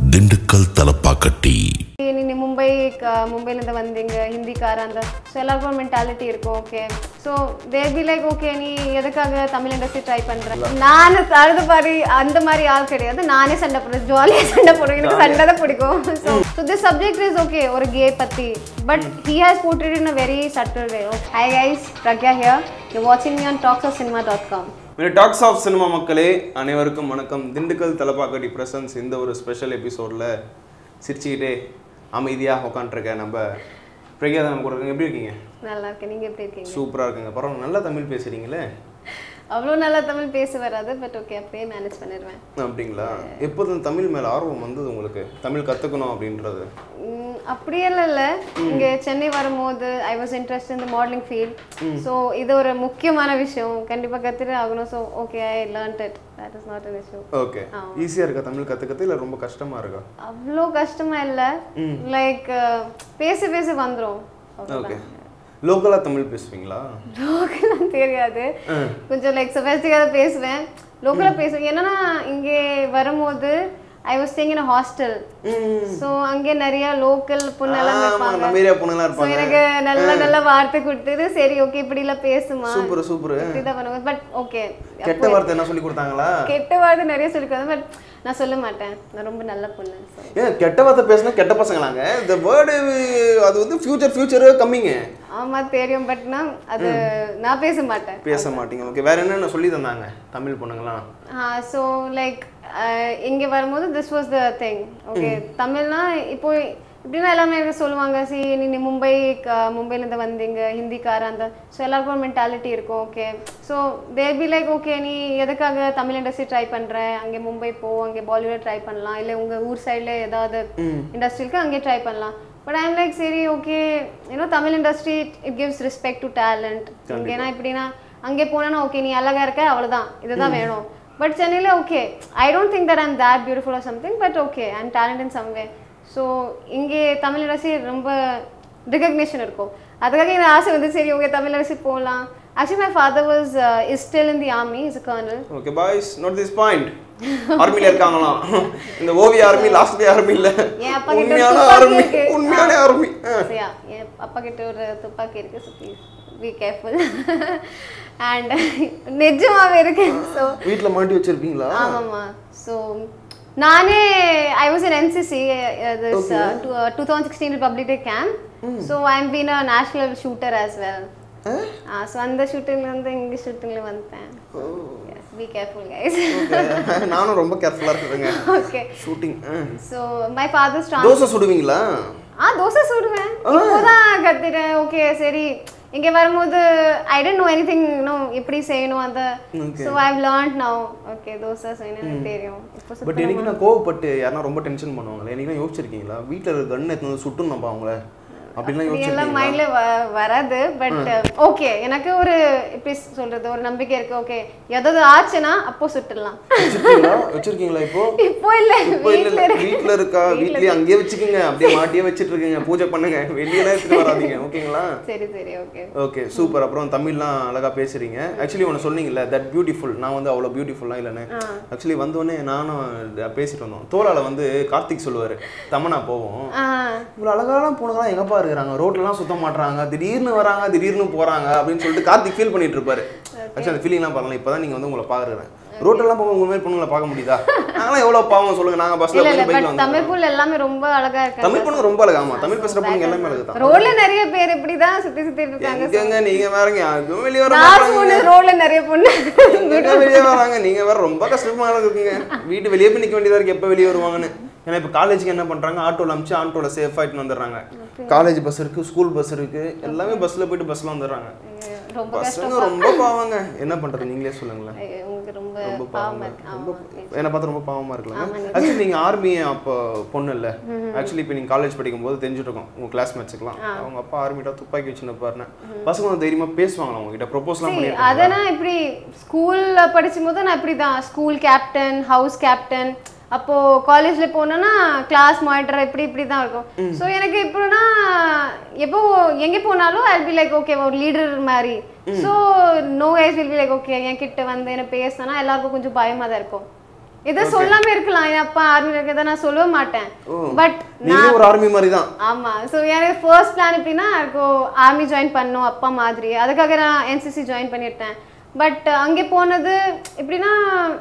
திண்டுக்கல் தலப்பாக்கட்டி நீ மும்பை க- மும்பைலேருந்து வந்தீங்க ஹிந்திக்கார அந்த ஸோ எல்லாருக்கும் மென்டாலிட்டி இருக்கும் okay so they be like okay நீ எதுக்காக தமிழ் இண்டஸ்ட்ரி ட்ரை பண்ணுற நான் அழுது மாதிரி அந்த மாதிரி ஆள் கிடையாது நானே சண்டை போடுறேன் ஜாலியாக சண்டை போடுவேன் எனக்கு சண்டை தான் பிடிக்கும் so so this subject is okay ஒரு கே பற்றி but he has portrayed in a very subtle way hi guys Pragya here you வாட்சிங் me on Talks of Cinema dot com Talks of Cinema மக்களே அனைவருக்கும் வணக்கம் திண்டுக்கல் தலப்பாக்கட்டி பிரசன்ஸ் இந்த ஒரு special எபிசோடில் சிரிச்சுக்கிட்டே அமைதியாக உட்காந்துருக்க நம்ம பிரக்யா நம்ம கூட இருக்கீங்க. எப்படி இருக்கீங்க நல்லா இருக்கேன் நீங்கள் எப்படி இருக்கீங்க சூப்பராக இருக்குங்க பரவாயில்ல நல்லா தமிழ் பேசுகிறீங்களே அவ்வளோ நல்லா தமிழ் பேச வராது பட் ஓகே அப்படியே மேனேஜ் பண்ணிடுவேன் அப்படிங்களா எப்போதும் தமிழ் மேலே ஆர்வம் வந்தது உங்களுக்கு தமிழ் கற்றுக்கணும் அப்படின்றது ம், அப்படியெல்லாம் இல்லை இங்கே சென்னை வரும்போது ஐ வாஸ் இன்ட்ரெஸ்ட் இந்த மாடலிங் ஃபீல்ட் ஸோ இது ஒரு முக்கியமான விஷயம் கண்டிப்பாக கற்றுட்டு ஆகணும் so okay I learned it that is not an issue okay ஈஸியாக இருக்கா தமிழ் கற்றுக்கிறது இல்லை ரொம்ப கஷ்டமாக இருக்கா அவ்வளோ கஷ்டமா இல்லை லைக் பேச பேச வந்துடும் ஓகே லோக்கலாக தமிழ் பேசுவீங்களா லோக்கலாக தெரியாது கொஞ்சம் லைக் சொஃபஸ்டிக்காக பேசுவேன் லோக்கலாக பேசுவேன் என்னன்னா இங்கே வரும்போது I was staying in hostel so அங்கே நிறைய லோக்கல் பொண்ணெல்லாம் ஆமா, இருப்பாங்க நம்ம ஏரியா பொண்ணுலாம் ஸோ இருப்பாங்க எனக்கு நல்ல நல்ல வார்த்தை கொடுத்தது சரி ஓகே இப்படிலாம் பேசுமா சூப்பர் சூப்பர் இப்படிதான் பண்ணுவேன் பட் ஓகே கெட்ட வார்த்தை என்ன சொல்லி கொடுத்தாங்களா கெட்ட வார்த்தை நிறைய சொல்லிக்கிறது பட் நான் சொல்ல மாட்டேன் நான் ரொம்ப நல்ல பொண்ணு so. ஏன் கெட்ட வார்த்தை பேசினா கெட்ட பசங்களாங்க இந்த வேர்டு அது வந்து ஃபியூச்சர் ஃபியூச்சர் கம்மிங்க ஆமா தெரியும் பட் நான் அது நான் பேச மாட்டேன் பேச மாட்டீங்க ஓகே வேற என்னென்ன சொல்லி தந்தாங்க தமிழ் பொண்ணுங்களாம் ஸோ லைக் இங்கே வரும்போது this was the thing okay தமிழ்னா இப்போ இப்படின்னா எல்லாமே எனக்கு சொல்லுவாங்க சி நீ நீ மும்பை க- மும்பைலேருந்து வந்தீங்க ஹிந்திக்கார அந்த ஸோ எல்லாருக்கும் ஒரு மென்டாலிட்டி இருக்கும் okay so they be like okay நீ எதுக்காக தமிழ் இண்டஸ்ட்ரி ட்ரை பண்ணுற அங்கே மும்பை போ அங்கே பாலிவுட் ட்ரை பண்ணலாம் இல்லை உங்கள் ஊர் சைடில் ஏதாவது இண்டஸ்ட்ரிக்கு அங்கே ட்ரை பண்ணலாம் பட் ஐம் லைக் சரி ஓகே ஏன்னோ Tamil industry it gives respect to talent இங்கேனா இப்படின்னா அங்கே போனா ஓகே நீ அழகா இருக்க அவ்வளவுதான் இதுதான் வேணும் பட் சென்னையில் okay I don't think that I'm that beautiful or something but okay I'm talent in some way so இங்கே தமிழ் இண்டஸ்ட்ரி ரொம்ப ரிகக்னேஷன் இருக்கும் அதுக்காக எனக்கு ஆசை வந்து சரி ஓகே தமிழ் இண்டஸ்ட்ரி போகலாம் actually my father was is still in the army is a colonel okay boys note this point ஆர்மில இருக்காங்களாம் இந்த ஓவிய ஆர்மி லாஸ்ட் ஆர்மி இல்ல என் அப்பா கிட்ட உண்மையான துப்பாக்கி ஆர்மி இருக்கு. உண்மையான ஆர்மி சரியா என் அப்பா கிட்ட ஒரு துப்பாக்கி இருக்கு so please be careful and நிஜமாவே இருக்கு ஸோ வீட்ல மாட்டி வச்சிருப்பீங்களா ஆமாம்மா ஸோ நானே I was in NCC this two thousand sixteen Republic Day camp so I am been a national shooter as well so அந்த ஷூட்டிங்லேருந்து இங்கிலீஷ் ஷூட்டிங்கில் வந்துட்டேன் பி கேர்ஃபுல் கைஸ் Okay. நானும் ரொம்ப கேர்ஃபுல்லா இருக்கிறேங்க okay shooting so my father's dosa சுடுவீங்களா ஆ தோசை சுடுவேன் இப்போதான் கத்துட்டேன் ஓகே சரி இங்க வரும்போது ஐ டென்ட் நோ எனிதிங் இன்னும் எப்படி செய்யணும் அந்த so I learned now okay dosa செய்யணும் எனக்கு தெரியும் இப்போ பட் எனக்கு நான் கோவப்பட்டு யாரா ரொம்ப டென்ஷன் பண்ணுவாங்களே எனக்கு யோசிச்சிருக்கீங்களா வீட்ல இருக்க கன் எடுத்து வந்து சுட்டும் நம்ம அவங்கள அப்படிலாம் எல்லாம் யோசிச்சிருக்கீங்களா மைண்ட்ல வராது பட் ஓகே எனக்கு ஒரு எப்படி சொல்றது ஒரு நம்பிக்கை இருக்கு ஓகே ஏதாவது ஆச்சுன்னா அப்போ சுட்டுடலாம் வச்சிருக்கீங்களா வச்சிருக்கீங்களா இப்போ இப்போ இல்ல இப்போ இல்ல இல்ல வீட்ல இருக்கா வீட்லயே அங்கேயே வச்சுக்கோங்க அப்படியே மாட்டியே வச்சிட்டு இருக்கீங்க பூஜை பண்ணுங்க வெளியெல்லாம் எடுத்துட்டு வராதீங்க ஓகேங்களா சரி சரி ஓகே ஓகே சூப்பர் அப்புறம் தமிழ்லாம் அழகா பேசுறீங்க ஆக்சுவலி ஒன்று சொன்னீங்கல்ல தட் பியூட்டிஃபுல் நான் வந்து அவ்வளோ பியூட்டிஃபுல்லாம் இல்லைன்னு ஆக்சுவலி வந்தோடனே நானும் ட- பேசிட்டு வந்தோம் தோலால வந்து கார்த்திக் சொல்லுவாரு தமனா போவோம் ஆ இவ்வளோ அழகான பொண்ணுங்களாம் எங்கப்பா இருக்கிறாங்க ரோட்லலாம் சுத்த மாட்றாங்க திடீர்னு வராங்க திடீர்னு போறாங்க அப்படின்னு சொல்லிட்டு கார்த்திக் ஃபீல் பண்ணிட்டு இருப்பாரு ஆக்சுவலி அந்த ஃபீலிங்லாம் பார்க்கலாம் இப்போ தான் நீங்கள் வந்து உங்களை பார்க்குறேன் ரோட்லலாம் போக உங்க மாதிரி பொண்ணுங்களை பார்க்க முடியுதா நாங்களாம் எவ்வளோ பாவம் சொல்லுங்க நாங்கள் பஸ்ஸில் இல்ல இல்ல போய் பைக்கில் பட் வந்து தமிழ் புல் எல்லாமே ரொம்ப அழகா இருக்காங்க தமிழ் பொண்ணு ரொம்ப அழகாமா தமிழ் பேசுகிற பொண்ணுங்க எல்லாமே அழகு தான் ரோட்ல நிறைய பேர் இப்படிதான் சுத்தி சுத்தி இருக்காங்க எங்கங்க நீங்க வேறங்க அதுவும் வெளியே வர நான் மாட்டாங்க பொண்ணு ரோட்ல நிறைய பொண்ணு எங்க வெளியே வராங்க நீங்க வேற ரொம்ப கஷ்டமா இருக்கீங்க வீட்டு வெளியே போய் நிக்க வேண்டியதா இருக்கு எப்ப வெளியே வருவாங்கன்னு ஏன்னா இப்ப காலேஜுக்கு என்ன பண்றாங்க ஆட்டோல அமிச்சு ஆட்டோல சேஃப் ஆயிட்டு வந்துடுறாங்க காலேஜ் பஸ் இருக்கு ஸ்கூல் பஸ் இருக்கு எல்லாமே பஸ்ல போயிட்டு பஸ்ல வந்துடுறாங்க ரொம்ப பசங்க ரொம்ப பாவங்க என்ன பண்றது நீங்களே சொல்லுங்களேன் ஐயோ, உங்களுக்கு ரொம்ப ரொம்ப பாவமா பாவங்க இருக்கு ரொம்ப ஆமா என்னை பார்த்து ரொம்ப பாவமா இருக்கலாங்க ஆக்சுவலி நீங்க ஆர்மி அப்போ பொண்ணு இல்ல ஆக்சுவலி இப்போ நீங்க காலேஜ் படிக்கும் போது தெரிஞ்சுட்டு இருக்கோம் உங்க கிளாஸ்மேட்ஸுக்குலாம் அவங்க அப்பா ஆர்மிட்டா துப்பாக்கி வச்சுன்னு பாருன்னு பசங்க வந்து தைரியமா பேசுவாங்களா அவங்க கிட்ட ப்ரொபோஸ்லாம் See, பண்ணிருக்காங்க அதை நான் இப்படி ஸ்கூல்ல படிச்சும் போது நான் இப்படி தான் ஸ்கூல் கேப்டன் ஹவுஸ் கேப்டன் அப்போ காலேஜ்ல போனேன்னா கிளாஸ் மானிட்டர் இப்படி இப்படி தான் இருக்கும் ஸோ எனக்கு இப்போனா எப்போ எங்கே போனாலும் ஐ பி லைக் ஓகே ஒரு லீடர் மாதிரி so no eyes will be like okay என் கிட்ட வந்து என்ன பேசினா எல்லாருக்கும் கொஞ்சம் பயமா தான் இருக்கும் இதை சொல்லாம இருக்கலாம் என் அப்பா ஆர்மியில் இருக்கிறத நான் சொல்ல மாட்டேன் பட் நீங்களே ஒரு ஆர்மி மாதிரி தான் ஆமா ஸோ எனக்கு ஃபர்ஸ்ட் பிளான் எப்படின்னா எனக்கு ஆர்மி ஜாயின் பண்ணணும் அப்பா மாதிரி அதுக்காக நான் என்சிசி ஜாயின் பண்ணிட்டேன் பட் அங்கே போனது எப்படின்னா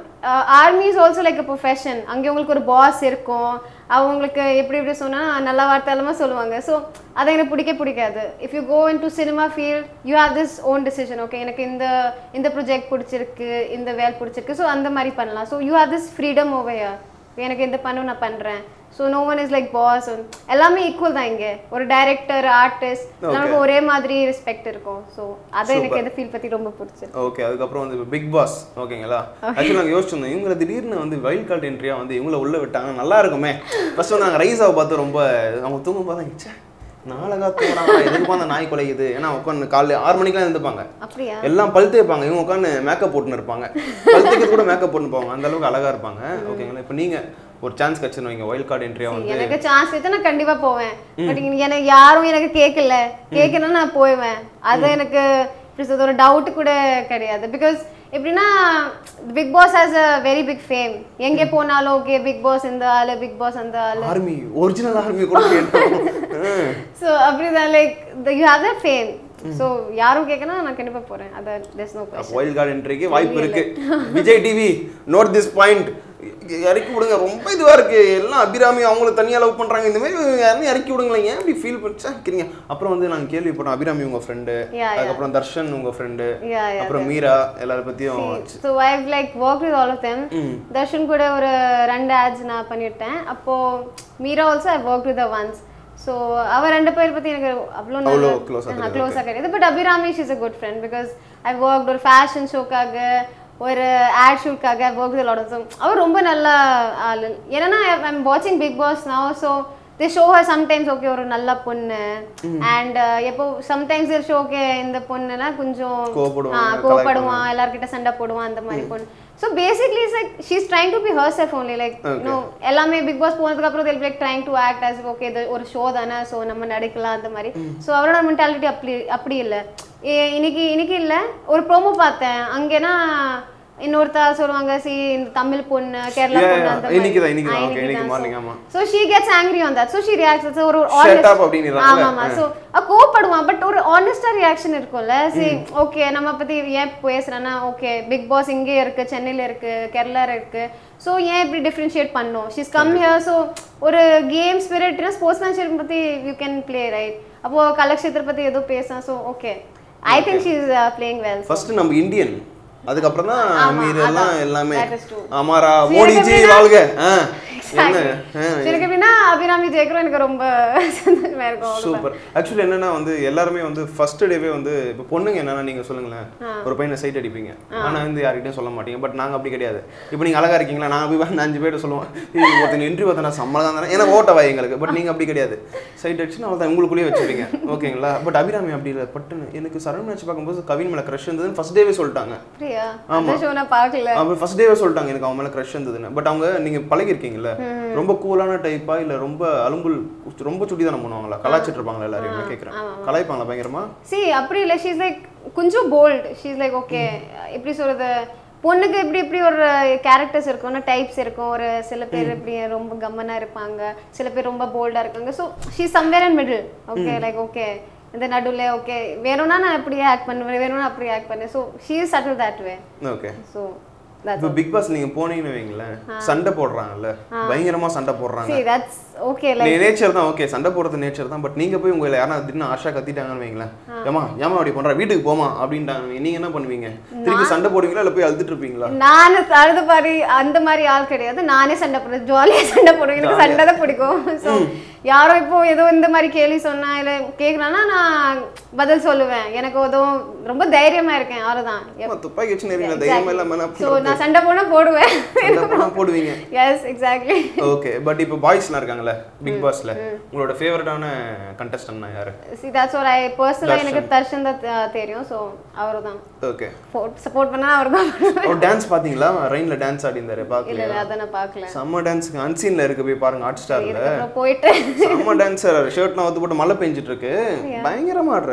army is also like a profession அங்கே உங்களுக்கு ஒரு பாஸ் இருக்கும் அவங்களுக்கு எப்படி எப்படி சொன்னால் நல்ல வார்த்தையிலமா சொல்லுவாங்க ஸோ அதை எனக்கு பிடிக்க பிடிக்காது if you go in to cinema field you have this own decision okay எனக்கு இந்த இந்த ப்ரொஜெக்ட் பிடிச்சிருக்கு இந்த வேலை பிடிச்சிருக்கு ஸோ அந்த மாதிரி பண்ணலாம் so you have this freedom ஓவையர் எனக்கு இந்த பண்ணு நான் பண்ணுறேன் so no one is like boss எல்லாமே ஈக்குவல் தான் இங்கே ஒரு டைரக்டர் ஆர்டிஸ்ட் நமக்கு ஒரே மாதிரி ரெஸ்பெக்ட் இருக்கும் ஸோ அதை எனக்கு இந்த ஃபீல் பற்றி ரொம்ப பிடிச்சிருக்கு ஓகே அதுக்கப்புறம் வந்து பிக் பாஸ் ஓகேங்களா ஆக்சுவலாக நாங்கள் யோசிச்சிருந்தோம் இவங்களை திடீர்னு வந்து வைல்ட் கார்டு என்ட்ரியாக வந்து இவங்கள உள்ள விட்டாங்க நல்லா இருக்குமே ஃபர்ஸ்ட் வந்து நாங்கள் ரைஸாவை பார்த்து ரொம்ப அவங்க தூங்கும் போது ச்சே நாளகா தூங்குறாங்க எதுக்கு அந்த நாய் குலையுது ஏன்னா உட்காந்து காலைல ஆறு மணிக்கெலாம் இருந்துப்பாங்க அப்படியா எல்லாம் பல் தேய்ப்பாங்க இவங்க உட்காந்து மேக்கப் போட்டுன்னு இருப்பாங்க பல் தேய்க்கிறது கூட மேக்கப் போட்டு போவாங்க அந்த அளவுக்கு அழகா இருப்பாங்க ஓகேங்களா இப்போ நீங்க ஒரு சான்ஸ் கிடச்சுன்னு வைங்க வைல்ட் கார்டு என்ட்ரியா வந்து எனக்கு சான்ஸ் வச்சா நான் கண்டிப்பா போவேன் பட் எனக்கு யாரும் எனக்கு கேட்கல கேட்கணும்னு நான் போவேன் அது எனக்கு இப்படி சொல்றது ஒரு டவுட் கூட கிடையாது பிகாஸ் எப்படின்னா Bigg Boss has a very big fame எங்கே போனாலும் ஓகே பிக் பாஸ் இந்த ஆளு பிக் பாஸ் அந்த ஆளு ஆர்மி ஒரிஜினல் ஆர்மி கூட கேட்டோம் ம். ஸோ அப்படிதான் like you have the fame so யாரும் கேட்கணும் நான் கண்டிப்பா போறேன் அது there's no question wild card என்ட்ரிக்கு வாய்ப்பு இருக்கு Vijay TV note this point இறக்கி விடுங்க ரொம்ப இதுவா இருக்கு எல்லாம் அபிராமி அவங்கள தனியா லவ் பண்றாங்க இந்த மாதிரி யாரும் இறக்கி விடுங்களேன் ஏன் இப்படி ஃபீல் பண்ணிச்சாக்கிறீங்க அப்புறம் வந்து நாங்க கேள்விப்பட்டோம் அபிராமி உங்க ஃப்ரெண்டு yeah. அதுக்கப்புறம் தர்ஷன் உங்க ஃப்ரெண்டு Yeah, yeah, அப்புறம் மீரா எல்லாரும் பத்தியும் so I've like work with all of them Darshan கூட ஒரு ரெண்டு ஆட்ஸ் நான் பண்ணிட்டேன் அப்போ Meera also I work with once so அவ ரெண்டு பேர் பத்தி எனக்கு அவ்வளோ அவ்வளோ close ஆ தெரியாது. க்ளோஸாக கிடையாது but Abirami is a good friend because I work ஒரு ஃபேஷன் ஷோக்காக ஒரு ஆட் ஷூட்காக ஒர்க் வித் லாட் ஆஃப் அவர் ரொம்ப நல்ல ஆள் ஏன்னா ஐம் வாட்சிங் Bigg Boss now so the show her sometimes okay ஒரு நல்ல பொண்ணு அண்ட் எப்போ சம்டைம்ஸ் ஷோ ஓகே இந்த பொண்ணுனா கொஞ்சம் கோவப்படுவாங்க, ஆ, கோவப்படுவான் எல்லார்கிட்ட சண்டை போடுவான் அந்த மாதிரி பொண்ணு so basically is like she's trying to be herself only like no எல்லாமே பிக் பாஸ் போனதுக்கு அப்புறம் they'll like trying to act as okay இது ஒரு ஷோ தானே ஸோ நம்ம நடிக்கலாம் அந்த மாதிரி ஸோ அவரோட மென்டாலிட்டி அப்படி அப்படி இல்லை இன்னைக்கு இன்னைக்கு இல்லை ஒரு ப்ரோமோ பார்த்தேன் அங்கேனா இன்னொருத்தா சொல்லுவாங்க சி இந்த தமிழ் பொண்ணு கேரளா Yeah, பொண்ணு yeah. அந்த மாதிரி இன்னைக்குதான், இன்னைக்குதான். Okay, இன்னைக்கு morning, ஆமா. So she gets angry on that so she reacts ஒரு Shut honest- up அப்படின்னுறாங்கல்ல? ஆமா ஆமா ஸோ கோவப்படுவான் பட் ஒரு ஆனஸ்டா ரியாக்ஷன் இருக்கும்ல சரி ஓகே நம்ம பத்தி ஏன் பேசுறேன்னா ஓகே பிக் பாஸ் இங்கே இருக்கு சென்னையில இருக்கு கேரளா இருக்கு ஸோ ஏன் இப்படி டிஃப்ரென்ஷியேட் பண்ணோம் ஷீஸ் கம் ஹியர் ஸோ ஒரு கேம் ஸ்பிரிட்னா ஸ்போர்ட்ஸ் மேன்ஷிப் பத்தி யூ கேன் ப்ளே ரைட் அப்போ கலக்ஷேத்திர பத்தி ஏதோ பேசலாம் so okay I think she is playing well first நம்ம இந்தியன் அதுக்கப்புறம் தான் ஆமா, மீரெல்லாம் அதான். எல்லாமே That is true. அமாரா சரி, மோடிஜி எப்படின்னா- வாழ்க ஆ, என்ன ஆ, எனக்கு எப்படின்னா அபிராமி ஜெயிக்கிறோம் எனக்கு ரொம்ப சந்தோஷமா இருக்கும் அவ்வளவுதான். சூப்பர் ஆக்சுவலி என்னன்னா வந்து எல்லாருமே வந்து ஃபர்ஸ்ட் டேவே வந்து இப்போ பொண்ணுங்க என்னன்னா நீங்க சொல்லுங்களேன் ஒரு பையனை சைட் அடிப்பீங்க ஆனா வந்து யார்கிட்டயும் சொல்ல மாட்டீங்க பட் நாங்க அப்படி கிடையாது இப்போ நீங்க அழகா இருக்கீங்களா நாங்க போய் வந்து அஞ்சு பேர் சொல்லுவோம் "ஏய், ஒருத்தன் இன்டர்வியூ பார்த்தா சம்மளம் தானே ஏன்னா ஓட்டவா எங்களுக்கு பட் நீங்க அப்படி கிடையாது சைட் அடிச்சு நான் தான் உங்களுக்குள்ளேயே வச்சுப்பீங்க ஓகேங்களா பட் அபிராமி அப்படி இல்லை பட்டுன்னு எனக்கு சரண் வச்சு பார்க்கும்போது கவின் மேல க்ரஷ் இருந்ததுன்னு ஃபர்ஸ்ட் டேவே சொல்லிட்டாங்க அப்படியா அந்த ஷோ நான் பார்க்கல அவங்க ஃபர்ஸ்ட் டேவே சொல்லிட்டாங்க எனக்கு அவன் மேல க்ரஷ் இருந்ததுன்னு பட் அவங்க நீங்க பழகிருக்கீங்கல்ல ரொம்ப கூலான டைப்பா இல்ல ரொம்ப அலும்புல் ரொம்ப சுட்டி தானே பண்ணுவாங்களா கலாச்சிட்டு இருப்பாங்களா எல்லாரையும் நான் கேக்குறேன் கலாய்ப்பாங்களா பயங்கரமா சி அப்படி இல்லை ஷீஸ் லைக் கொஞ்சம் போல்ட் ஷீஸ் லைக் ஓகே எப்படி சொல்றது பொண்ணுக்கு எப்படி எப்படி ஒரு கேரக்டர்ஸ் இருக்கும் டைப்ஸ் இருக்கும் ஒரு சில பேர் இப்படி ரொம்ப கம்மனா இருப்பாங்க சில பேர் ரொம்ப போல்டா இருக்காங்க so she somewhere and middle okay like okay இந்த நடுவில் ஓகே வேணும்னா நான் இப்படியே ஆக்ட் பண்ணுவேன் வேணும்னா அப்படியே ஆக்ட் பண்ணேன் so she is subtle that way okay so இப்போ பிக் பாஸ் நீங்க போனீங்கன்னு வைங்களேன் சண்டை போடுறாங்கல்ல பயங்கரமா சண்டை போடுறாங்க see that's okay like nature தான் ஓகே சண்டை போடுறது நேச்சர் தான் பட் நீங்க போய் உங்களை யாரா திடீர்னு ஆஷா கத்திட்டாங்கன்னு வைங்களேன் ஏமா ஏமா அப்படி பண்ற வீட்டுக்கு போமா அப்படின்ட்டாங்க நீங்க என்ன பண்ணுவீங்க திருப்பி சண்டை போடுவீங்களா இல்ல போய் அழுதுட்டு இருப்பீங்களா நான் அழுது பாரு அந்த மாதிரி ஆள் கிடையாது நானே சண்டை போடுறேன் ஜாலியா சண்டை போடுவேன் எனக்கு சண்டை தான் பிடிக்கும் ஸோ யாரோ இப்போ ஏதோ இந்த மாதிரி கேள்வி சொன்னா இல்லை கேட்குறான்னா நான் பதில் சொல்லுவேன் எனக்கு எதுவும் ரொம்ப தைரியமா இருக்கேன் அவ்வளோதான் ஏம்மா, துப்பாக்கி வச்சு நேரீங்களா தைரியமா இல்லாம என்ன ஸோ நான் சண்டை போனா போடுவேன் சண்டை போனா போடுவீங்க எஸ் எக்ஸாக்ட்லி ஓகே பட் இப்போ பாய்ஸ்லாம் இருக்காங்கல்ல பிக் பாஸ்ல உங்களோட ஃபேவரட்டான கண்டஸ்டன்ட்னா யாரு சி தட்ஸ் ஒரு ஐ பர்சனலாக எனக்கு தர்ஷன் தான் தெ- தெரியும் ஸோ அவர் தான் ஓகே சப்போர்ட் பண்ணா அவர் தான் அவர் டான்ஸ் பாத்தீங்களா ரெயின்ல டான்ஸ் ஆடி இருந்தாரு இல்லை பாக்கலையா இல்லை அதை நான் பார்க்கல செம்ம டான்ஸ்க்கு அன்சீன்ல இருக்கு போய் பாருங்க ஹாட் ஸ்டார்ல இதுக்கப்புறம் போயிட்டு செம்ம டான்ஸர் ஷர்ட்லாம் வந்து போட்டு மழை பெஞ்சிட்டு இருக்கு பயங்கரமா ஆடுறாரு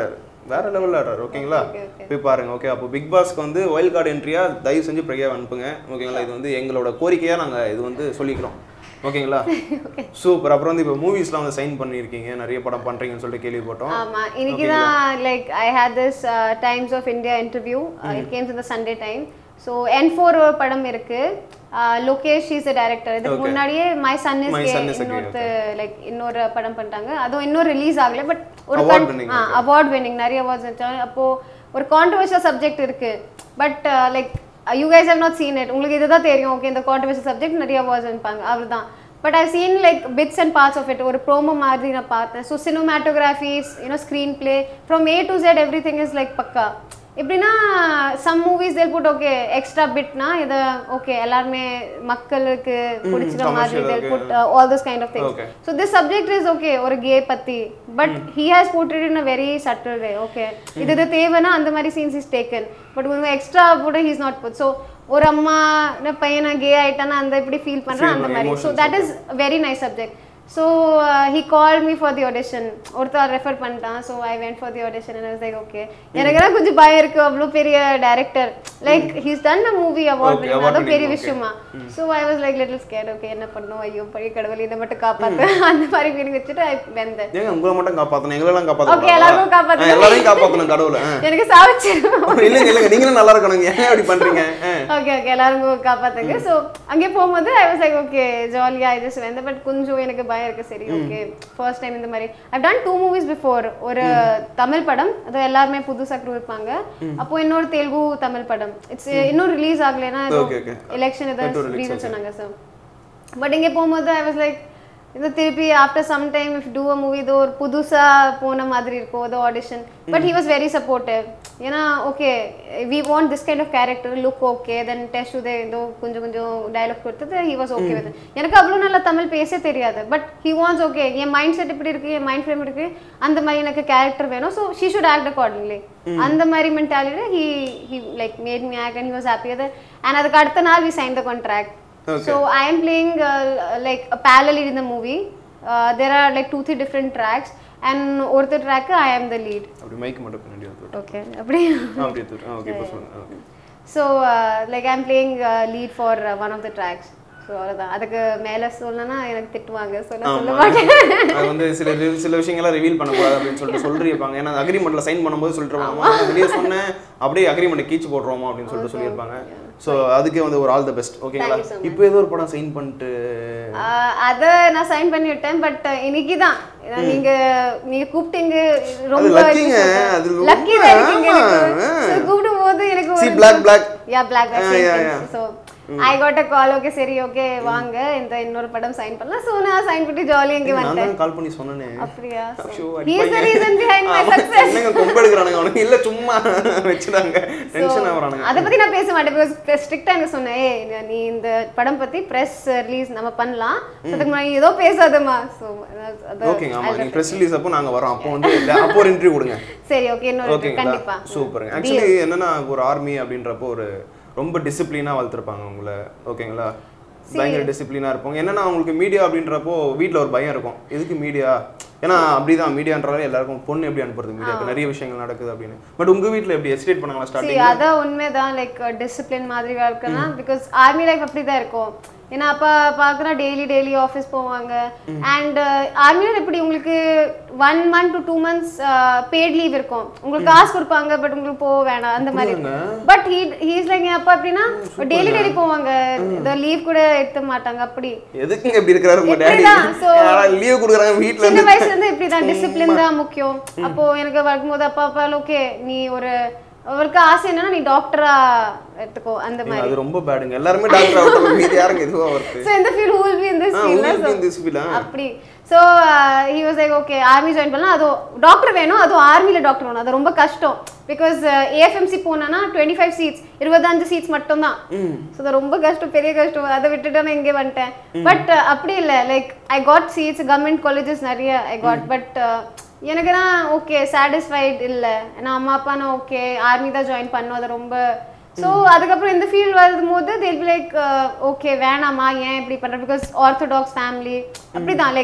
வேற லெவலில் ஆடுறாரு ஓகேங்களா Okay, okay. போய் பாருங்க ஓகே அப்போ பிக் பாஸ்க்கு வந்து ஒயில் கார்டு என்ட்ரியா தயவு செஞ்சு பிரியா அனுப்புங்க ஓகேங்களா இது வந்து எங்களோட கோரிக்கையாக நாங்கள் இது வந்து சொல்லிக்கிறோம் ஓகேங்களா சூப்பர் அப்புறம் வந்து இப்போ மூவிஸ்லாம் வந்து சைன் பண்ணியிருக்கீங்க நிறைய படம் பண்ணுறீங்கன்னு சொல்லிட்டு கேள்விப்பட்டோம் ஆமா இன்னைக்கு தான் like I hate this Times of India interview it games இந்த சண்டே டைம் ஸோ என் ஃபோர் ஒரு படம் இருக்கு Uh, லோகேஷ் இஸ் டைரக்டர் இதுக்கு Okay. முன்னாடியே my son is My Son is a இன்னொருத்த லைக் இன்னொரு படம் பண்ணிட்டாங்க அதுவும் இன்னும் ரிலீஸ் ஆகல பட் ஒரு Award winning, okay. Award winning நிறைய அவார்ட்ஸ் வச்சாங்க அப்போ ஒரு கான்ட்ரவர்ஷியல் சப்ஜெக்ட் இருக்கு but like you guys have not seen it உங்களுக்கு இதுதான் தெரியும் ஓகே இந்த கான்ட்ரவர்ஷியல் சப்ஜெக்ட் நிறைய அவார்ட்ஸ் வைப்பாங்க அவ்வளவுதான் but I seen like bits and parts of it ஒரு ப்ரோமோ மாதிரி நான் பார்த்தேன் so cinematographies you know screenplay from A to Z everything is like பக்கா எப்படின்னா some movies they'll put okay extra பிட்னா இதை ஓகே எல்லாருமே மக்களுக்கு பிடிச்சிற மாதிரி commercial, they'll okay. Put all this kind of things Okay. So this subject is okay ஒரு gay பத்தி பட் ஹி ஹாஸ் போட்டட் in a very subtle way okay இது இது தேவைன்னா அந்த மாதிரி சீன்ஸ் இஸ் டேக்கன் பட் உங்க எக்ஸ்ட்ரா போட ஹீஸ் நாட் புட் ஸோ ஒரு அம்மா என்ன பையனை கே ஆயிட்டானா அந்த எப்படி ஃபீல் பண்றேன் Feel அந்த பண்ண மாதிரி so emotions, that is very nice subject so he call me for the audition ஒருத்தர் ரெஃபர் பண்ணிட்டான் so I went for the audition and like okay எனக்குலாம் கொஞ்சம் பயம் இருக்கு அவ்வளோ பெரிய director like he's done a movie award Okay, winning award அதுவும் பெரிய winning, okay. விஷயமா so I was like little scared okay என்ன பண்ணும் ஐயோ பழைய கடவுள் இதை மட்டும் காப்பாத்து அந்த மாதிரி ஃபீலிங் வச்சுட்டு ஐ வெந்தேன் ஏங்க உங்களை மட்டும் காப்பாற்றணும் எங்களெல்லாம் Okay, எல்லாருக்கும் காப்பாற்றணும் காப்பாத்தணும். எல்லாரையும் காப்பாற்றணும் கடவுளை ஆ. எனக்கு சாவிச்சிரும் இல்லைங்க இல்லைங்க நீங்களும் நல்லா இருக்கணுங்க ஏன் அப்படி பண்றீங்க ஆ. ஓகே ஓகே எல்லாரும் காப்பாத்துங்க ஸோ அங்கே போகும்போது ஐ வாஸ் லைக் ஓகே ஜாலியா ஐ ஜஸ்ட் வந்தேன் பட் கொஞ்சம் எனக்கு பயம் இருக்கு சரி ஓகே ஃபர்ஸ்ட் டைம் இந்த மாதிரி I don't do movies before ஒரு தமிழ் படம் அது எல்லாருமே புதுசா crew இருப்பாங்க அப்போ இன்னொரு தெலுங்கு தமிழ் படம் இட்ஸ் இன்னும் ரிலீஸ் ஆகலைன்னா Okay, okay. Election Yet to ஏதாவது release, ரீசன் okay. சொன்னாங்க சார் பட் இங்கே போகும்போது ஐ வாஸ் லைக் இது திருப்பி after some time if do a movie இது ஒரு புதுசா போன மாதிரி இருக்கும் அது audition but he was very supportive ஏன்னா okay we want this kind of character look okay then test உதே ஏதோ கொஞ்சம் கொஞ்சம் டைலாக் கொடுத்தது ஹி வாஸ் ஓகே வித் எனக்கு அவ்வளோ நல்லா தமிழ் பேச தெரியாது பட் ஹி வாண்ட்ஸ் ஓகே என் மைண்ட் செட் இப்படி இருக்கு என் மைண்ட் ஃப்ரேம் இருக்கு அந்த மாதிரி எனக்கு கேரக்டர் வேணும் so she should act accordingly அந்த மாதிரி mentality he he like made me act and he was happy அது அண்ட் அதுக்கு அடுத்த நாள் we sign the contract Okay. So I am playing uh, like a parallel in the movie. Uh, there are like two three different tracks, and ஒருத்தர் track I am the lead. அப்படி mic மட்டும் பின்னாடி வந்து விட்டு. Okay, அப்படி. ஆ, அப்படி எடுத்து விட்டு. ஆ, ஓகே இப்போ சொல்லுங்க okay So uh, like I'm playing uh, lead for uh, one of the tracks. So அவ்வளோதான் அதுக்கு மேலே சொல்லணும்னா எனக்கு திட்டுவாங்க சொல்ல சொல்ல ஆமா. மாட்டேன் அது வந்து சில ரி- சில விஷயங்கள்லாம் ரிவீல் பண்ணக்கூடாது அப்படின்னு சொல்லிட்டு சொல்லிருப்பாங்க ஏன்னா அக்ரிமெண்ட்ல சைன் பண்ணும்போது சொல்லிட்டு வெளியே சொன்னேன் அப்படியே அக்ரிமெண்ட் கீச்சு போட்டுருவோமா அப்படின்னு சொல்லிட்டு சொல்லியிருப்பாங்க ஸோ அதுக்கே வந்து ஒரு ஆல் த பெஸ்ட் ஓகேங்களா Thank you so much. இப்போ ஏதோ ஒரு படம் சைன் பண்ணிட்டு ஆஹ் அதை நான் சைன் பண்ணி விட்டேன் பட் இன்னைக்கு தான் நீங்க நீங்க கூப்பிட்டீங்க ரொம்ப luckyங்க, அது ரொம்ப- லக்கி தான் இருக்கீங்க ஆமா, எனக்கு ஆ. So, கூப்பிடும் போது எனக்கு See, ஒரு black, black. யா பிளாக் ஆ, yeah, yeah. So I got a call okay சரி ஓகே வாங்க இந்த இன்னொரு படம் சைன் பண்ணலாம் ஸோ நான் சைன் பண்ணி ஜாலியாக இங்கே நான் வந்துட்டேன் தான் கால் பண்ணி சொன்னேனே அப்படியா ஐயோ, ஹீ இஸ் த அடிப்பாங்க. ரீசன் பிஹைண்ட் மை ஆமா, சக்சஸ் என்னங்க கொம்பு எடுக்கிறானுங்க அவனுக்கு இல்ல சும்மா வச்சுட்டாங்க டென்ஷன் ஆகுறானுங்க அதை பத்தி நான் பேச மாட்டேன் பிகாஸ் ஸ்ட்ரிக்டா எனக்கு சொன்னேன் ஏய் நீ இந்த படம் பத்தி பிரஸ் ரிலீஸ் நம்ம பண்ணலாம் So, அதுக்கு முன்னாடி ஏதோ பேசாதம்மா ஸோ ஓகேங்க ஆமா நீங்க ப்ரெஸ் ரிலீஸ் அப்போ நாங்க வரோம் அப்போ வந்து இல்ல, அப்போ ஒரு இன்டர்வியூ கொடுங்க சரி ஓகே இன்னொரு ஓகேங்களா கண்டிப்பா சூப்பருங்க ஆக்சுவலி என்னன்னா ஒரு ஆர்மி அப்படின்றப்போ ஒரு ரொம்ப டிசிப்ளினா வளர்த்துருப்பாங்க உங்களை ஓகேங்களா பயங்கர டிசிப்ளினா இருப்பாங்க என்னன்னா உங்களுக்கு மீடியா அப்படின்றப்போ வீட்ல ஒரு பயம் இருக்கும் எதுக்கு மீடியா ஏன்னா அப்படிதான் மீடியான்றாலே எல்லாருக்கும் பொண்ணு எப்படி அனுப்புறது மீடியாக்கு நிறைய விஷயங்கள் நடக்குது அப்படின்னு பட் உங்க வீட்ல எப்படி எஸ்டேட் பண்ணாங்களா சரி ஸ்டார்டிங் அதான் உண்மைதான் லைக் டிசிப்ளின் மாதிரி இருக்குன்னா பிகாஸ் ஆர்மி லைஃப் அப்படிதான் இருக்கும் ஏன்னா அப்பா பார்க்குறா டெய்லி டெய்லி ஆஃபீஸ் போவாங்க அண்ட் ஆர்மியில் எப்படி உங்களுக்கு one month to two months paid leave இருக்கும் உங்களுக்கு காசு கொடுப்பாங்க பட் உங்களுக்கு போக வேணாம் அந்த மாதிரி பட் ஹீ ஹீஸ் லைக் என் அப்பா எப்படின்னா டெய்லி டெய்லி போவாங்க இந்த லீவ் கூட எடுக்க மாட்டாங்க அப்படி எதுக்குங்க இப்படி இருக்கிறாரு உங்க டேடி இப்படிதான், so- லீவ் கொடுக்குறாங்க வீட்ல சின்ன இருந்து வயசுல இருந்து இப்படிதான் டிசிப்ளின் தான் முக்கியம் அப்போ எனக்கு வரும்போது அப்பா அப்பா ஓகே நீ ஒரு அவருக்கு ஆசை என்னன்னா நீ டாக்டரா எடுத்துக்கோ அந்த ஏங்க, மாதிரி அது ரொம்ப பேடுங்க எல்லாருமே டாக்டர் ஆகட்டும் மீதி யாருங்க இதுவா வருது சோ இந்த field will be in this ah, field will be in this field, ஆ. அப்படி so he was like okay army join பண்ணலாம் அது டாக்டர் வேணும் அதுவும் ஆர்மில டாக்டர் வேணும் அது ரொம்ப கஷ்டம் பிகாஸ் ஏஎஃப்எம்சி போனா டுவெண்ட்டி ஃபைவ் சீட்ஸ் இருபத்தஞ்சு சீட்ஸ் மட்டும்தான் ஸோ அது ரொம்ப கஷ்டம் பெரிய கஷ்டம் அதை விட்டுட்டு நான் இங்கே வந்துட்டேன் பட் அப்படி இல்லை like I got seats government colleges நிறைய ஐ காட் பட் எனக்குனா ஓகே சாட்டிஸ்ஃபைட் இல்லை ஏன்னா அம்மா அப்பா நான் ஓகே ஆர்மி தான் ஜாயின் பண்ணோம் அது ரொம்ப ஸோ அதுக்கப்புறம் இந்த ஃபீல்ட் வரும்போது தேல் பி லைக் ஓகே வேணாமா ஏன் இப்படி பண்ணுற பிகாஸ் ஆர்த்தடாக்ஸ் ஃபேமிலி அப்படிதான் லைக்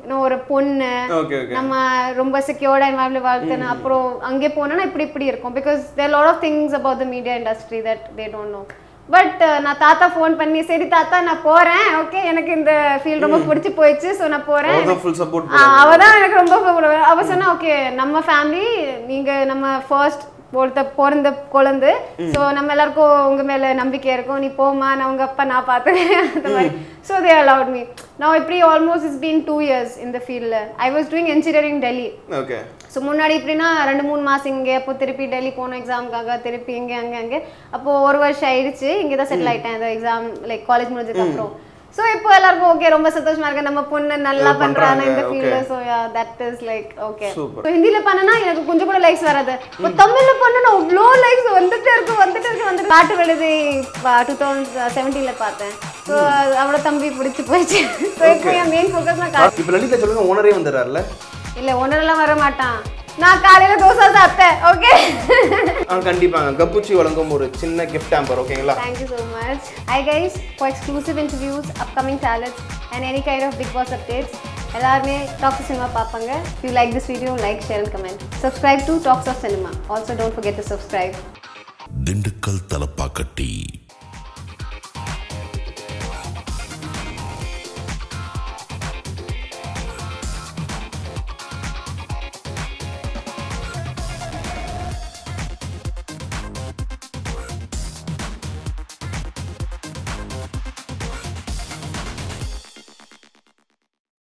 இன்னும் ஒரு பொண்ணு ஓகே ஓகே நம்ம ரொம்ப செக்யூர்டா என்வாயர்மெண்ட் வளர்த்தணும் அப்புறம் அங்கே போனோம்னா இப்படி இப்படி இருக்கும் because there lot of things about the media industry that they don't know but நான் தாத்தா ஃபோன் பண்ணி சரி தாத்தா நான் போறேன் ஓகே எனக்கு இந்த ஃபீல்ட் ரொம்ப பிடிச்சி போயிடுச்சு ஸோ நான் போறேன் அவர்தான் ஃபுல் சப்போர்ட் ஆ, அவ தான் எனக்கு ரொம்ப favor- அவ சொன்னா ஓகே நம்ம ஃபேமிலி நீங்க நம்ம ஃபர்ஸ்ட் ஒருத்த பிறந்த குழந்தை ஸோ நம்ம எல்லாருக்கும் உங்க மேல நம்பிக்கை இருக்கும் நீ போமா நான் உங்க அப்பா நான் பார்த்துக்கிறேன் அந்த மாதிரி ஸோ தே அலவுட் மீ நான் இப்படி almost is been two years இந்த ஃபீல்டில் I was doing engineering Delhi okay so முன்னாடி இப்படின்னா ரெண்டு மூணு மாதம் இங்கே அப்போ திருப்பி டெல்லி போனோம் எக்ஸாமுக்காக திருப்பி இங்கே அங்கே அங்கே அப்போ ஒரு வருஷம் ஆயிடுச்சு இங்கே தான் செட்டில் ஆயிட்டேன் அந்த எக்ஸாம் லைக் காலேஜ் முடிஞ்சதுக்கு அப்புறம் ஸோ இப்போ எல்லாருக்கும் ஓகே ரொம்ப சந்தோஷமா இருக்கு நம்ம பொண்ணு நல்லா இது பண்றாங்க பண்றாங்க, இந்த okay. Field so that is like okay Super. So ஹிந்தியில் பண்ணனா எனக்கு கொஞ்சம் கூட லைக்ஸ் வராது இப்போ தமிழில் பண்ணனா அவ்வளோ லைக்ஸ் வந்துட்டே இருக்கு வந்துட்டே இருக்கு வந்துட்டு பாட்டு விழுது டூ தௌசண்ட் செவன்டீனில் பார்த்தேன் ஸோ அவ்வளோ தம்பி பிடிச்சி போயிடுச்சு ஸோ இப்போ என் மெயின் ஃபோக்கஸ் நான் கா- இப்போ லலிதா சொல்லுங்க ஓனரே வந்துடுறாருல இல்லை ஒன்றரெல்லாம் வர மாட்டான் நான் காலையில தோசை சாப்பிட்டேன் ஓகே ஆ கண்டிப்பாங்க கப்புச்சி வழங்கும் ஒரு சின்ன கிஃப்ட் ஆம்பர் ஓகேங்களா Thank you so much. Hi guys, for exclusive interviews, upcoming talents and any kind of Big Boss updates, எல்லாருமே டாக்ஸ் சினிமா பார்ப்பாங்க you like this video like share and comment subscribe to talks of cinema also don't forget to subscribe Dindigul Thalappakatti